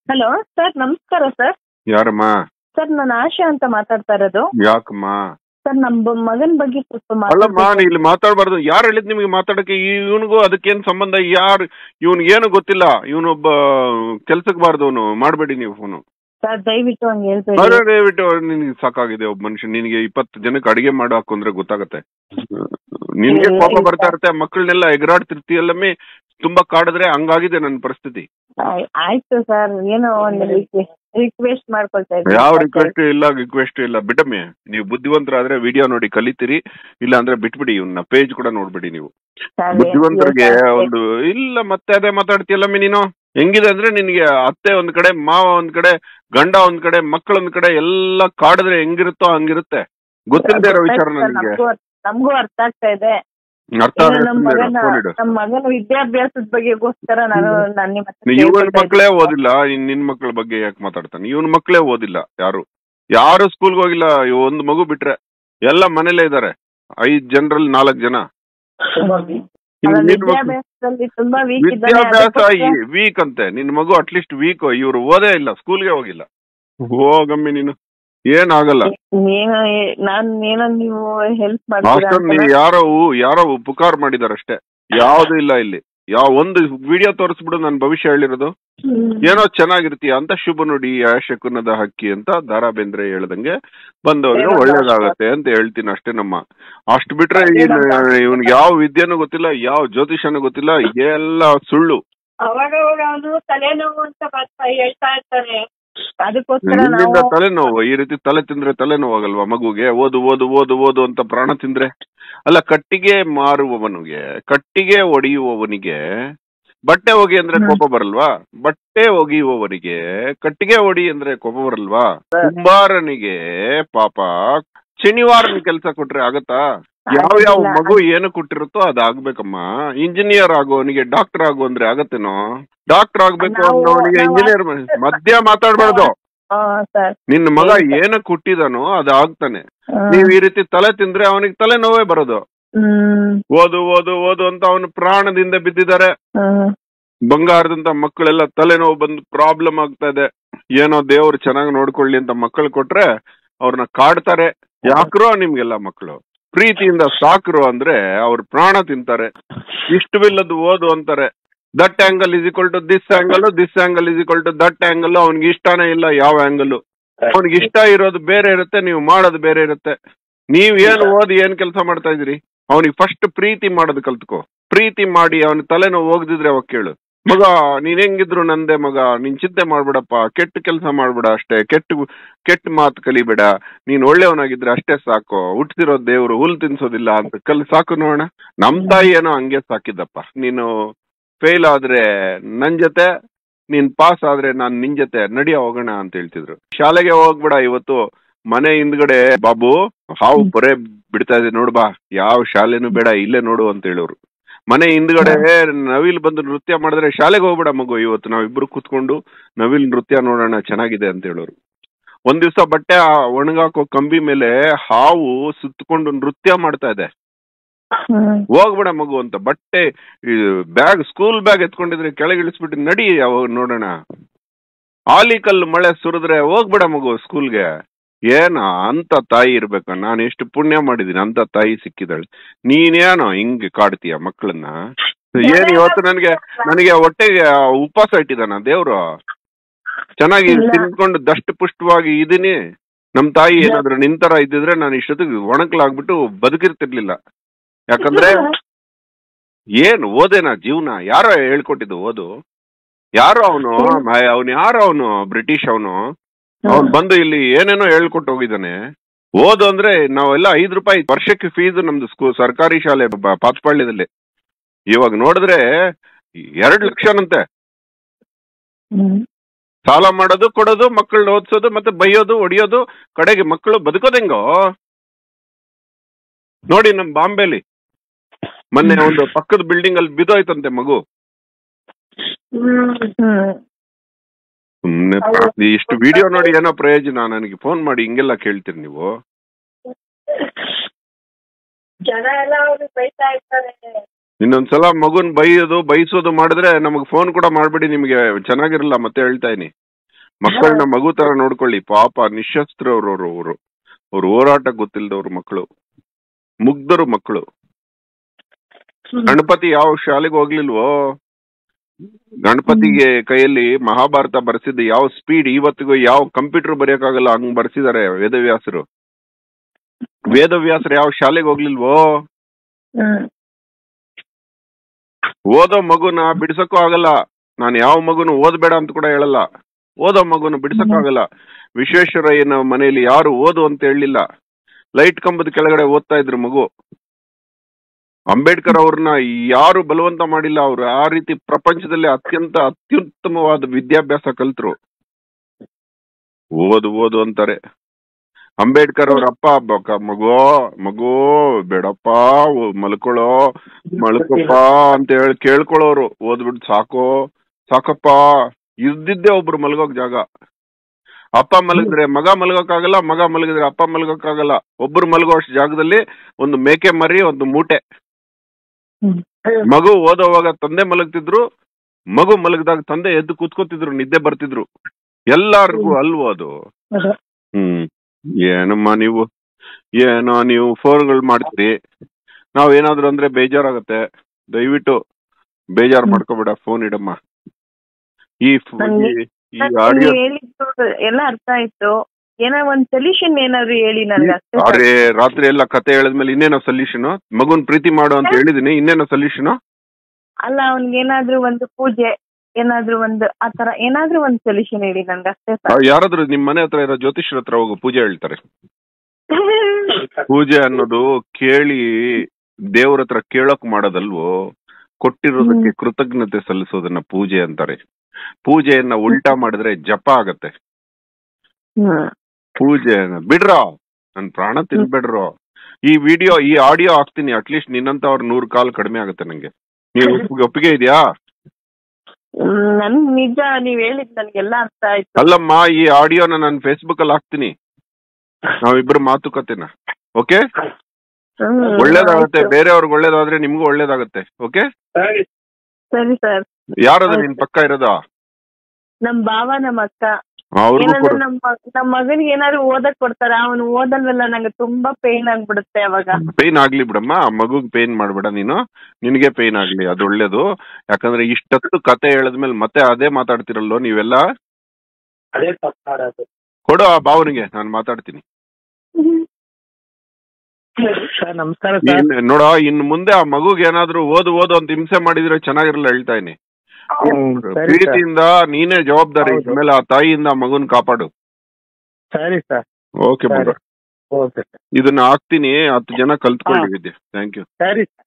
Hello sir ನಮಸ್ಕಾರ sir ಯಾರಮ್ಮ sir ನಾನು ಆಶಾ ಅಂತ ಮಾತಾಡ್ತಾ ಇರೋದು ಯಾಕಮ್ಮ ಸರ್ ನಮ್ಮ ಮಗನ ಬಗ್ಗೆ ಸ್ವಲ್ಪ ಅಲ್ಲಮ್ಮ ಮಾತಾಡ್ಬೇಕು. ನೀ ಇಲ್ಲಿ ಮಾತಾಡಬಾರ್ದು ಯಾರು ಹೇಳಿದ್ ನಿಮಗೆ ಮಾತಾಡಕ್ಕೆ ಇವನಿಗೂ ಅದಕ್ಕೇನ್ ಸಂಬಂಧ ಯಾರು ಏನು ಗೊತ್ತಿಲ್ಲ ಇವನೊಬ್ಬ ಕೆಲ್ಸಕ್ಕೆ ಬಾರ್ದವನು ಮಾಡಬೇಡಿ ನೀವು ಫೋನು ಸರ್ ದಯವಿಟ್ಟು ಹಂಗೆ ಹೇಳ್ಬೇಡಿ ಅರೆ ದಯವಿಟ್ಟು ನಿನಗೆ ಸಾಕಾಗಿದೆ ಒಬ್ಬ ಮನುಷ್ಯ ನಿನಗೆ ಇಪ್ಪತ್ತು ಜನಕ್ಕೆ ಅಡಿಗೆ ಮಾಡೋ ಹಾಕೊಂಡ್ರೆ ಗೊತ್ತಾಗತ್ತೆ ನಿನ್ಗೆ ಇಲ್ಲ, ಕೋಪ ಇಲ್ಲ. ಬರ್ತಾ ಇರುತ್ತೆ ಮಕ್ಕಳನ್ನೆಲ್ಲ ಎಗರಾಡ್ತಿರ್ತೀಯಲ್ಲಮ್ಮಿ ತುಂಬಾ ಕಾಡಿದ್ರೆ ಹಂಗಾಗಿದೆ ನನ್ನ ಪರಿಸ್ಥಿತಿ ಆಯ್- ಆಯ್ತು ಸರ್ ಏನೋ ಒಂದು ರಿಕ್ವೆಸ್ಟ್ ಮಾಡ್ಕೊಳ್ತಾ ಇದ್ದೀನಿ ಯಾವ ರಿಕ್ವೆಸ್ಟ್ ಇಲ್ಲ ರಿಕ್ವೆಸ್ಟ್ ಇಲ್ಲ ಬಿಡಮ್ಮೆ ನೀವು ಬುದ್ಧಿವಂತರಾದ್ರೆ ವಿಡಿಯೋ ನೋಡಿ ಕಲಿತೀರಿ ಇಲ್ಲ ಅಂದ್ರೆ ಬಿಟ್ಬಿಡಿ ಇವನ್ನ ಪೇಜ್ ಕೂಡ ನೋಡ್ಬಿಡಿ ನೀವು ಸರ್, ಬುದ್ಧಿವಂತರಿಗೆ ಸರ್, ಒಂದು ಇಲ್ಲ ಮತ್ತೆ ಅದೇ ಮಾತಾಡ್ತೀಯಲ್ಲಮ್ಮಿ ನೀನು ಹೆಂಗಿದೆ ಅಂದ್ರೆ ನಿನ್ಗೆ ಅತ್ತೆ ಒಂದ್ ಕಡೆ ಮಾವ ಒಂದ್ ಕಡೆ ಗಂಡ ಒಂದ್ ಕಡೆ ಮಕ್ಕಳ ಒಂದ್ ಕಡೆ ಎಲ್ಲ ಕಾಡಿದ್ರೆ ಹೆಂಗಿರುತ್ತೋ ಹಂಗಿರುತ್ತೆ ಗೊತ್ತಿಲ್ಲದೆ ಇರೋ ವಿಚಾರ ಸರ್, ನನಗೆ ನಮ್ಗೂ ಅರ್ಥ- ನಮ್ಗೂ ಅರ್ಥ ಆಗ್ತಾ ಇದೆ ಅರ್ಥ ಇನ್ನು ನಮ್ಮ ಮಗನ ಫೋನ್ ಇಡು ನಮ್ಮ ಮಗನ ವಿದ್ಯಾಭ್ಯಾಸದ ಬಗ್ಗೆಗೋಸ್ಕರ ನಾನು ನಾನು ನಿಮ್ಮ ಹತ್ರ ಇವನ್ ಕೇಳ್ಕೊಳ್ತಾ ಮಕ್ಕಳೇ ಇದ್ದೀನಿ. ಓದಿಲ್ಲ ಇನ್ ನಿನ್ ಮಕ್ಕಳ ಬಗ್ಗೆ ಯಾಕೆ ಮಾತಾಡ್ತಾನೆ ಇವನ್ ಮಕ್ಕಳೇ ಓದಿಲ್ಲ ಯಾರು ಯಾರು ಸ್ಕೂಲ್ಗೆ ಹೋಗಿಲ್ಲ ಇವ್ ಒಂದ್ ಮಗು ಬಿಟ್ರೆ ಎಲ್ಲ ಮನೇಲೇ ಇದಾರೆ ಐದ್ ಜನರಲ್ಲಿ ನಾಲ್ಕ್ ಜನ ಇನ್ ಅಲ್ಲ, ನಿನ್ ಮಕ್ಳು- ವಿದ್ಯಾಭ್ಯಾಸದಲ್ಲಿ ತುಂಬಾ ವೀಕ್ ಇದ್ದಾನೆ ವಿದ್ಯಾಭ್ಯಾಸ ಅದಕ್ಕೋಸ್ಕರ- ವೀಕ್ ಅಂತೆ ನಿನ್ ಮಗು ಅಟ್ಲೀಸ್ಟ್ ವೀಕ್ ಇವ್ರು ಓದೇ ಇಲ್ಲ ಸ್ಕೂಲ್ಗೆ ಹೋಗಿಲ್ಲ ಹೋಗಮ್ಮಿ ನೀನು ಏನಾಗಲ್ಲ ಏನೋ ಏ- ನಾನ್ ಏನೋ ನೀವು ಹೆಲ್ಪ್ ಮಾಡ್ತೀರಾ ಅಷ್ಟೊಂದು ಅಂತ ನೀ ಯಾರೋ ಊ- ಯಾರೋ ಪುಕಾರ್ ಮಾಡಿದಾರಷ್ಟೇ ಯಾವ್ದು ಇಲ್ಲ ಇಲ್ಲಿ ಯಾವ ಒಂದು ವಿಡಿಯೋ ತೋರಿಸ್ಬಿಡು ನನ್ನ ಭವಿಷ್ಯ ಹೇಳಿರೋದು ಹ್ಮ್. ಏನೋ ಚೆನ್ನಾಗಿರ್ತೀಯ ಅಂತ ಶುಭ ನುಡಿ ಶಕುನದ ಹಕ್ಕಿ ಅಂತ ದಾರಾ ಬೇಂದ್ರೆ ಹೇಳ್ದಂಗೆ ಬಂದವ್ರಿಗೆ ಏನೋ ಒಳ್ಳೇದಾಗತ್ತೆ ಅಂತ ಹೇಳ್ತೀನಿ ಅಷ್ಟೇ ನಮ್ಮ ಅಷ್ಟು ಬಿಟ್ರೆ ಇವನ್ಗೆ ಯಾವ ವಿದ್ಯೆನೂ ಗೊತ್ತಿಲ್ಲ ಯಾವ ಜ್ಯೋತಿಷನೂ ಗೊತ್ತಿಲ್ಲ ಎಲ್ಲ ಸುಳ್ಳು ಅವಾಗ ಅವಾಗ ಅವನು ತಲೆನೋವು ಅಂತ ಬರ್ತಾ ಹೇಳ್ತಾ ಇರ್ತಾನೆ ಅದಕ್ಕೋಸ್ಕರ ಇಲ್ಲಿಂದ ನಾವು ತಲೆನೋವು ಈ ರೀತಿ ತಲೆ ತಿಂದ್ರೆ ತಲೆನೋವಾಗಲ್ವಾ ಮಗುಗೆ ಓದು ಓದು ಓದು ಓದು ಅಂತ ಪ್ರಾಣ ತಿಂದ್ರೆ ಅಲ್ಲ ಕಟ್ಟಿಗೆ ಮಾರುವವನಿಗೆ ಕಟ್ಟಿಗೆ ಒಡೆಯುವವನಿಗೆ ಬಟ್ಟೆ ಒಗಿ ಅಂದ್ರೆ ಹ್ಮ್. ಕೋಪ ಬರಲ್ವಾ ಬಟ್ಟೆ ಒಗೆಯುವವರಿಗೆ ಕಟ್ಟಿಗೆ ಒಡಿ ಅಂದ್ರೆ ಕೋಪ ಬರಲ್ವಾ ಕುಂಬಾರನಿಗೆ ಪಾಪ ಶನಿವಾರನ ಕೆಲಸ ಕೊಟ್ರೆ ಆಗತ್ತಾ ಯಾವ ಯಾವ ಆಗಿಲ್ಲ. ಮಗು ಏನು ಕೊಟ್ಟಿರುತ್ತೋ ಅದಾಗ್ಬೇಕಮ್ಮ ಇಂಜಿನಿಯರ್ ಆಗೋವನಿಗೆ ಡಾಕ್ಟರ್ ಆಗು ಅಂದ್ರೆ ಆಗತ್ತೇನೋ ಡಾಕ್ಟರ್ ಆಗ್ಬೇಕು ನಾವು- ಅನ್ನೋನಿಗೆ ನಾವು- ಇಂಜಿನಿಯರ್ ಮಧ್ಯ ಮಾತಾಡ್ಬಾರ್ದು ಹಾ ಸರ್ ನಿನ್ನ ಮಗ ಹೇಳಿ ಸರ್. ಏನಕ್ಕೆ ಹುಟ್ಟಿದಾನೋ ಅದು ಆಗ್ತಾನೆ ಹ್ಮ್. ನೀವ್ ಈ ರೀತಿ ತಲೆ ತಿಂದ್ರೆ ಅವನಿಗೆ ತಲೆ ನೋವೇ ಬರೋದು ಹ್ಮ್ ಓದು ಓದು ಓದು ಅಂತ ಅವನು ಪ್ರಾಣದಿಂದ ಬಿದ್ದಿದ್ದಾರೆ ಹ್ಮ್ ಬಂಗಾರದಂತ ಮಕ್ಕಳೆಲ್ಲ ತಲೆನೋವು ಬಂದು ಪ್ರಾಬ್ಲಮ್ ಆಗ್ತಾ ಇದೆ ಏನೋ ದೇವ್ರು ಚೆನ್ನಾಗಿ ನೋಡ್ಕೊಳ್ಳಿ ಅಂತ ಮಕ್ಕಳು ಕೊಟ್ರೆ ಅವ್ರನ್ನ ಕಾಡ್ತಾರೆ ಯಾಕ್ರೋ ನಿಮ್ಗೆಲ್ಲ ಮಕ್ಕಳು ಪ್ರೀತಿಯಿಂದ ಸಾಕ್ರು ಅಂದ್ರೆ ಅವ್ರ ಪ್ರಾಣ ತಿಂತಾರೆ ಇಷ್ಟವಿಲ್ಲದ್ದು ಓದು ಅಂತಾರೆ that angle is equal to this angle this angle is equal to that angle ಅವ್ನಿಗೆ ಇಷ್ಟನೇ ಇಲ್ಲ ಯಾವ ಆಂಗಲ್ ಅವ್ನಿಗೆ ಇಷ್ಟ ಇರೋದು ಬೇರೆ ಇರುತ್ತೆ ನೀವು ಮಾಡೋದು ಬೇರೆ ಇರುತ್ತೆ ನೀವ್ ಏನ್ ಓದಿ ಏನ್ ಕೆಲಸ ಮಾಡ್ತಾ ಇದ್ರಿ ಅವನಿಗೆ ಫಸ್ಟ್ ಪ್ರೀತಿ ಮಾಡೋದು ಕಲ್ತ್ಕೋ ಪ್ರೀತಿ ಮಾಡಿ ಅವನ ತಲೆನೋವು ಹೋಗ್ದಿದ್ರೆ ಅವಾಗ ಕೇಳು ಮಗ ನೀನ್ ಹೆಂಗಿದ್ರು ನಂದೇ ಮಗ ನೀನ್ ಚಿಂತೆ ಮಾಡ್ಬೇಡಪ್ಪ ಕೆಟ್ಟ ಕೆಲಸ ಮಾಡ್ಬೇಡ ಅಷ್ಟೇ ಕೆಟ್ಟ ಕೆಟ್ಟ ಮಾತು ಕಲಿಬೇಡ ನೀನ್ ಒಳ್ಳೆಯವನಾಗಿದ್ರೆ ಅಷ್ಟೇ ಸಾಕು ಹುಟ್ಟಿರೋ ದೇವ್ರು ಹುಲ್ ತಿನ್ಸೋದಿಲ್ಲ ಅಂತ ಕಲ್ ಸಾಕು ನೋಡೋಣ ನಮ್ ತಾಯಿ ಏನೋ ಹಂಗೆ ಸಾಕಿದ್ದಪ್ಪ ನೀನು ಫೇಲ್ ಆದ್ರೆ ನನ್ ಜೊತೆ ನೀನ್ ಪಾಸ್ ಆದ್ರೆ ನಾನ್ ನಿನ್ ಜೊತೆ ನಡಿಯ ಹೋಗೋಣ ಅಂತ ಹೇಳ್ತಿದ್ರು ಶಾಲೆಗೆ ಹೋಗ್ಬೇಡ ಇವತ್ತು ಮನೆ ಹಿಂದ್ಗಡೆ ಬಾಬು ಹಾವು ಪೊರೆ ಬಿಡ್ತಾ ಇದೆ ನೋಡು ಬಾ ಯಾವ ಶಾಲೆನೂ ಬೇಡ ಇಲ್ಲೇ ನೋಡು ಅಂತ ಹೇಳೋರು ಮನೆ ಹಿಂದ್ಗಡೆ ನವಿಲ್ ಬಂದು ನೃತ್ಯ ಮಾಡಿದ್ರೆ ಶಾಲೆಗೆ ಹೋಗ್ಬೇಡ ಮಗು ಇವತ್ತು ನಾವಿಬ್ರು ಕೂತ್ಕೊಂಡು ನವಿಲ್ ನೃತ್ಯ ನೋಡೋಣ ಚೆನ್ನಾಗಿದೆ ಅಂತ ಹೇಳೋರು ಒಂದ್ ದಿವ್ಸ ಬಟ್ಟೆ ಆ ಒಣಗಾಕೋ ಕಂಬಿ ಮೇಲೆ ಹಾವು ಸುತ್ತಕೊಂಡು ನೃತ್ಯ ಮಾಡ್ತಾ ಇದೆ ಹ್ಮ್ ಹೋಗ್ಬೇಡ ಮಗು ಅಂತ ಬಟ್ಟೆ ಬ್ಯಾಗ್ ಸ್ಕೂಲ್ ಬ್ಯಾಗ್ ಎತ್ಕೊಂಡಿದ್ರೆ ಕೆಳಗೆ ಇಳಿಸ್ಬಿಟ್ಟು ನಡಿ ಅವಾಗ ನೋಡೋಣ ಆಲಿಕಲ್ಲು ಮಳೆ ಸುರಿದ್ರೆ ಹೋಗ್ಬೇಡ ಮಗು ಸ್ಕೂಲ್ಗೆ ಏನ ಅಂತ ತಾಯಿ ಇರ್ಬೇಕ ನಾನು ಎಷ್ಟು ಪುಣ್ಯ ಮಾಡಿದೀನಿ ಅಂತ ತಾಯಿ ಸಿಕ್ಕಿದಾಳೆ ನೀನೇನೋ ಹಿಂಗೆ ಕಾಡ್ತೀಯ ಮಕ್ಕಳನ್ನ ಏನ್ ಇವತ್ತು ನನಗೆ ನನಗೆ ಹೊಟ್ಟೆಗೆ ಉಪವಾಸ ಇಟ್ಟಿದಾನ ದೇವ್ರು ಚೆನ್ನಾಗಿ ಇಲ್ಲ. ತಿನ್ಕೊಂಡು ದಷ್ಟ ಪುಷ್ಟವಾಗಿ ಇದೀನಿ ನಮ್ ತಾಯಿ ಏನಾದ್ರು ನಿಂತರ ಇದ್ದಿದ್ರೆ ನಾನು ಇಷ್ಟೊತ್ತಿಗೆ ಒಣಕಲಾಗ್ಬಿಟ್ಟು ಬದುಕಿರ್ತಿರ್ಲಿಲ್ಲ ಯಾಕಂದ್ರೆ ಏನು ಓದೇನಾ ಜೀವನ ಯಾರೋ ಹೇಳ್ಕೊಟ್ಟಿದ್ದು ಓದು ಯಾರೋ ಅವನು ಅವನು ಯಾರೋ ಅವನು ಬ್ರಿಟಿಷ್ ಅವನು ಅವ್ನು ಬಂದು ಇಲ್ಲಿ ಏನೇನೋ ಹೇಳ್ಕೊಟ್ಟು ಹೋಗಿದ್ದಾನೆ ಓದು ಅಂದ್ರೆ ನಾವೆಲ್ಲ ಐದು ರೂಪಾಯಿ ವರ್ಷಕ್ಕೆ ಫೀಸ್ ನಮ್ದು ಸ್ಕೂ ಸರ್ಕಾರಿ ಶಾಲೆ ಬ- ಪಾತ್ಪಾಳ್ಯದಲ್ಲಿ ಇವಾಗ ನೋಡಿದ್ರೆ ಎರಡು ಲಕ್ಷನಂತೆ ಹ್ಮ್ ಸಾಲ ಮಾಡೋದು ಕೊಡೋದು ಮಕ್ಕಳನ್ನ ಓದಿಸೋದು ಮತ್ತೆ ಬೈಯೋದು ಹೊಡಿಯೋದು ಕಡೆಗೆ ಮಕ್ಕಳು ಬದುಕೋದೆಂಗೋ ನೋಡಿ ನಮ್ ಬಾಂಬೆಲಿ ಮೊನ್ನೆ ಒಂದು ಪಕ್ಕದ ಬಿಲ್ಡಿಂಗ್ ಅಲ್ಲಿ ಬಿದ್ದೋಯ್ತಂತೆ ಮಗು ಹ್ಮ್ ಸುಮ್ನೆ ಪ- ಇಷ್ಟು ವಿಡಿಯೋ ನೋಡಿ ಏನೋ ಪ್ರಯೋಜನ ನನಗೆ ಫೋನ್ ಮಾಡಿ ಹಿಂಗೆಲ್ಲ ಕೇಳ್ತೀರಿ ನೀವು ಜನ ಎಲ್ಲ ಅವ್ರಿಗೆ ಬೈತಾ ಇರ್ತಾರೆ ಇನ್ನೊಂದ್ಸಲ ಮಗುನ್ ಬೈಯೋದು ಬೈಸೋದು ಮಾಡಿದ್ರೆ ನಮಗೆ ಫೋನ್ ಕೂಡ ಮಾಡ್ಬೇಡಿ ನಿಮಗೆ ಚೆನ್ನಾಗಿರಲ್ಲ ಮತ್ತೆ ಹೇಳ್ತಾ ಇದೀನಿ ಮಕ್ಕಳನ್ನ ಮಗು ತರ ನೋಡ್ಕೊಳ್ಳಿ ಪಾಪ ನಿಶಸ್ತ್ರವ್ರು ಅವರು ಅವರು ಅವ್ರ ಹೋರಾಟ ಗೊತ್ತಿಲ್ದವ್ರು ಮಕ್ಕಳು ಮುಗ್ಧರು ಮಕ್ಕಳು ಗಣಪತಿ ಯಾವ ಶಾಲೆಗೆ ಹೋಗ್ಲಿಲ್ವೋ ಗಣಪತಿಗೆ ಕೈಯಲ್ಲಿ ಮಹಾಭಾರತ ಬರ್ಸಿದ್ದು ಯಾವ ಸ್ಪೀಡ್ ಇವತ್ತಿಗೂ ಯಾವ ಕಂಪ್ಯೂಟರ್ ಬರೆಯಕ್ಕಾಗಲ್ಲ ಹಂಗ್ ಬರ್ಸಿದಾರೆ ವೇದವ್ಯಾಸರು ವೇದವ್ಯಾಸರು ಯಾವ ಶಾಲೆಗೆ ಹೋಗ್ಲಿಲ್ವೋ ಹ್ಮ್ ಓದೋ ಮಗುನ ಬಿಡ್ಸಕ್ಕೂ ಆಗಲ್ಲ ನಾನು ಯಾವ ಮಗುನು ಓದ್ಬೇಡ ಅಂತ ಕೂಡ ಹೇಳಲ್ಲ ಓದೋ ಮಗುನ ಬಿಡ್ಸಕ್ಕಾಗಲ್ಲ ವಿಶ್ವೇಶ್ವರಯ್ಯನ ಮನೆಯಲ್ಲಿ ಯಾರು ಓದು ಅಂತ ಹೇಳಲಿಲ್ಲ ಲೈಟ್ ಕಂಬದ ಕೆಳಗಡೆ ಓದ್ತಾ ಇದ್ರು ಮಗು ಅಂಬೇಡ್ಕರ್ ಅವ್ರನ್ನ ಯಾರು ಬಲವಂತ ಮಾಡಿಲ್ಲ ಅವ್ರು ಆ ರೀತಿ ಪ್ರಪಂಚದಲ್ಲಿ ಅತ್ಯಂತ ಅತ್ಯುತ್ತಮವಾದ ವಿದ್ಯಾಭ್ಯಾಸ ಕಲ್ತ್ರು ಓದು ಓದು ಅಂತಾರೆ ಅಂಬೇಡ್ಕರ್ ಅವ್ರ ಅಪ್ಪ ಬಕ- ಮಗೋ ಮಗೋ ಬೇಡಪ್ಪ ಓ- ಮಲ್ಕೊಳ್ಳೋ ಮಲ್ಕಪ್ಪ ಅಂತ ಹೇಳಿ ಕೇಳ್ಕೊಳ್ಳೋರು ಓದ್ಬಿಟ್ಟು ಸಾಕೋ ಸಾಕಪ್ಪ ಇದ್ದಿದ್ದೆ ಒಬ್ರು ಮಲ್ಗೋಕ್ ಜಾಗ ಅಪ್ಪ ಮಲಗಿದ್ರೆ ಮಗ ಮಲ್ಗೋಕ್ಕಾಗಲ್ಲ ಮಗ ಮಲಗಿದ್ರೆ ಅಪ್ಪ ಮಲ್ಗೋಕ್ಕಾಗಲ್ಲ ಒಬ್ರು ಮಲ್ಗೋ ಅಷ್ಟು ಜಾಗದಲ್ಲಿ ಒಂದು ಮೇಕೆ ಮರಿ ಒಂದು ಮೂಟೆ ಮಗು ಓದೋವಾಗ ತಂದೆ ಮಲಗ್ತಿದ್ರು ಮಗು ಮಲಗಿದಾಗ ತಂದೆ ಎದ್ದು ಕೂತ್ಕೋತಿದ್ರು ನಿದ್ದೆ ಬರ್ತಿದ್ರು ಎಲ್ಲಾರ್ಗೂ ಅಲ್ವೋ ಅದು ಹ್ಮ್ ಏನಮ್ಮ ನೀವು ಏನೋ ನೀವು ಫೋನ್ಗಳು ಮಾಡ್ತೀರಿ ನಾವ್ ಏನಾದ್ರು ಅಂದ್ರೆ ಬೇಜಾರಾಗತ್ತೆ ದಯವಿಟ್ಟು ಬೇಜಾರ್ ಮಾಡ್ಕೋಬೇಡ ಫೋನ್ ಇಡಮ್ಮ ಈ ಫ್- ನನ್ಗೆ- ಈ- ಈ ಆಡಿಯೋ ನೀವ್ ಹೇಳಿದ್ದು ಎಲ್ಲ ಅರ್ಥ ಆಯ್ತು ಏನೋ ಒಂದ್ ಸೊಲ್ಯೂಷನ್ ಏನಾದ್ರು ಹೇಳಿ ನನ್ಗೆ ಅಷ್ಟೇ ಸಾಕು. ಅರೆ ರಾತ್ರಿ ಎಲ್ಲ ಕತೆ ಹೇಳಿದ್ಮೇಲೆ ಇನ್ನೇನೋ ಸೊಲ್ಯೂಷನ್ ಮಗುನ್ ಪ್ರೀತಿ ಮಾಡು ಅಂತ ಹೇಳಿದೀನಿ ಇನ್ನೇನೋ ಸೊಲ್ಯೂಷನ್ ಅಲ್ಲ ಅವ್ನ್ಗೆ ಏನಾದ್ರು ಒಂದು ಪೂಜೆ ಏನಾದ್ರು ಒಂದು ಆತರ ಏನಾದ್ರು ಒಂದ್ ಸೊಲ್ಯೂಷನ್ ಹೇಳಿ ನನ್ಗೆ ಅಷ್ಟೇ ಸಾಕು. ಯಾರಾದ್ರೂ ನಿಮ್ ಮನೆ ಹತ್ರ ಇರೋ ಜ್ಯೋತಿಷ್ಯರ ಹತ್ರ ಹೋಗು ಪೂಜೆ ಹೇಳ್ತಾರೆ ಪೂಜೆ ಅನ್ನೋದು ಕೇಳಿ ದೇವ್ರ ಹತ್ರ ಕೇಳೋಕ್ ಮಾಡೋದಲ್ವೋ ಕೊಟ್ಟಿರೋದಕ್ಕೆ ಕೃತಜ್ಞತೆ ಸಲ್ಲಿಸೋದನ್ನ ಪೂಜೆ ಅಂತಾರೆ ಪೂಜೆಯನ್ನ ಉಲ್ಟಾ ಮಾಡಿದ್ರೆ ಜಪ ಆಗತ್ತೆ ಹ್ಮ್ ಪೂಜೆ ಬಿಡ್ರೋ ನನ್ ಪ್ರಾಣ ತಿನ್ಬೇಡ್ರೋ ಈ ವಿಡಿಯೋ ಈ ಆಡಿಯೋ ಹಾಕ್ತೀನಿ ಅಟ್ಲೀಸ್ಟ್ ನಿನ್ನಂತ ಅವ್ರ ನೂರ್ ಕಾಲ್ ಕಡಿಮೆ ಆಗುತ್ತೆ ನಂಗೆ ನೀವು ಒಪ್ಪಿಗೆ- ಒಪ್ಪಿಗೆ ಇದೆಯಾ ಹ್ಮ್, ನನ್ ನಿಜ ನೀವ್ ಹೇಳಿದ್ ನನ್ಗೆಲ್ಲ ಅರ್ಥ ಆಯ್ತು ಅಲ್ಲಮ್ಮ ಈ ಆಡಿಯೋನ ನಾನು ಫೇಸ್ಬುಕ್ ಅಲ್ಲಿ ಹಾಕ್ತೀನಿ ನಾವಿಬ್ರು ಮಾತುಕತೆನ ಓಕೆ ಹ್ಮ್, ಒಳ್ಳೇದಾಗತ್ತೆ ಆಯ್ತು. ಬೇರೆಯವ್ರಿಗೆ ಒಳ್ಳೇದಾದ್ರೆ ನಿಮ್ಗೂ ಒಳ್ಳೇದಾಗತ್ತೆ ಓಕೆ ಸರಿ ಸರ್ ಯಾರದ ನಿನ್ ಪಕ್ಕ ಇರೋದಾ ನಮ್ ಭಾವ ನಮ್ ಅಕ್ಕ ಅವ್ರಿಗೂ ಏನಂದ್ರೆ ಕೊಡು ನಮ್ ಮ- ನಮ್ ಮಗನಿಗೆ ಏನಾದ್ರು ಓದಕ್ ಕೊಡ್ತಾರ ಅವನು ಓದಲ್ವಲ್ಲ ನಂಗೆ ತುಂಬಾ ಪೇನ್ ಆಗ್ಬಿಡುತ್ತೆ ಅವಾಗ ಪೇನ್ ಆಗ್ಲಿ ಬಿಡಮ್ಮ ಆ ಮಗುಗ್ ಪೇನ್ ಮಾಡ್ಬೇಡ ನೀನು ನಿನಗೆ ಪೇನ್ ಆಗ್ಲಿ ಅದು ಒಳ್ಳೇದು ಯಾಕಂದ್ರೆ ಇಷ್ಟೊತ್ತು ಕತೆ ಹೇಳದ್ಮೇಲೆ ಮತ್ತೆ ಅದೇ ಮಾತಾಡ್ತಿರಲ್ಲೋ ನೀವೆಲ್ಲ ಅದೇ ತಪ್ಪು ಮಾಡೋದು ಕೊಡು ಆ ಭಾವನಿಗೆ ನಾನು ಮಾತಾಡ್ತೀನಿ ಸರ್ ನಮಸ್ಕಾರ ಸರ್ ಇನ್- ನೋಡ ಇನ್ ಮುಂದೆ ಆ ಮಗುಗ್ ಏನಾದ್ರು ಓದು ಓದು ಅಂತ ಹಿಂಸೆ ಮಾಡಿದ್ರೆ ಚೆನ್ನಾಗಿರಲ್ಲ ಹೇಳ್ತಾ ಇದೀನಿ ಹ್ಮ್, ಸರಿ ಸರ್ ಪ್ರೀತಿಯಿಂದ ನೀನೇ ಜವಾಬ್ದಾರಿ ಹೌದು. ಆಮೇಲೆ ಆ ತಾಯಿಯಿಂದ ಆ ಮಗುನ್ ಕಾಪಾಡು ಸರಿ ಸರ್ ಓಕೆ ಸರಿ. ಮಗ ಓಕೆ ಸರ್ ಇದನ್ನ ಹಾಕ್ತೀನಿ ಹತ್ತು ಜನ ಕಲ್ತ್ಕೊಳ್ಳಿ ವಿದ್ಯೆ ಥ್ಯಾಂಕ್ ಯು ಸರಿ ಸರ್